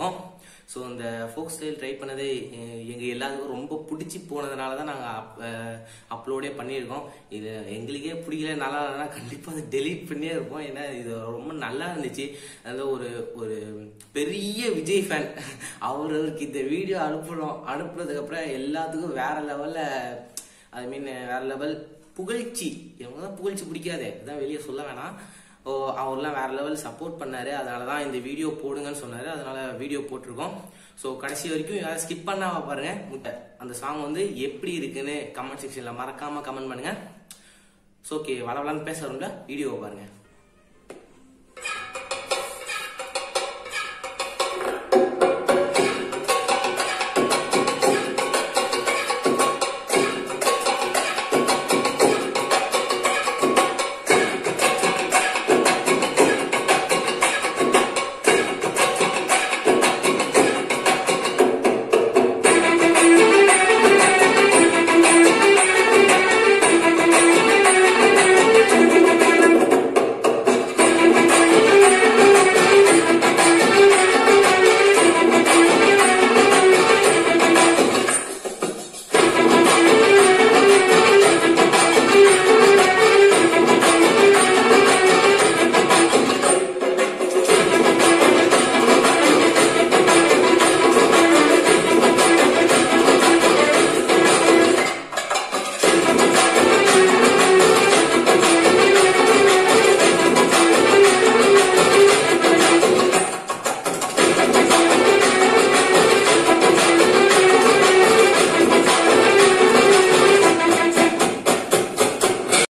இருக்கோம் ஸோ இந்த folk style try பண்ணது எ- எங்க எல்லாத்துக்கும் ரொம்ப பிடிச்சி போனதுனால தான் நாங்கள் அப்லோடே பண்ணியிருக்கோம் இது எங்களுக்கே பிடிக்கல நல்லா இல்லைன்னா கண்டிப்பாக அதை டெலீட் பண்ணியே இருப்போம் ஏன்னா இது ரொம்ப நல்லா இருந்துச்சு அதில் ஒரு ஒரு பெரிய விஜய் ஃபேன் அவருக்கு இந்த வீடியோ அனுப்புறோம் அனுப்புனதுக்கப்புறம் எல்லாத்துக்கும் வேற லெவலில் ஐ மீன் வேற லெவல் புகழ்ச்சி இவங்க தான் புகழ்ச்சி பிடிக்காதே இதான் வெளியே சொல்ல வேணாம் ஓ அவர்லாம் வேற லெவல் சப்போர்ட் பண்ணாரு அதனால தான் இந்த வீடியோ போடுங்கன்னு சொன்னாரு அதனால வீடியோ போட்டிருக்கோம் ஸோ கடைசி வரைக்கும் யாரும் ஸ்கிப் பண்ணாம பாருங்க முட்டை அந்த சாங் வந்து எப்படி இருக்குன்னு கமெண்ட் செக்ஷன்ல மறக்காம கமெண்ட் பண்ணுங்க ஸோ ஓகே வளவலான்னு பேசுறோம்ல வீடியோ பாருங்க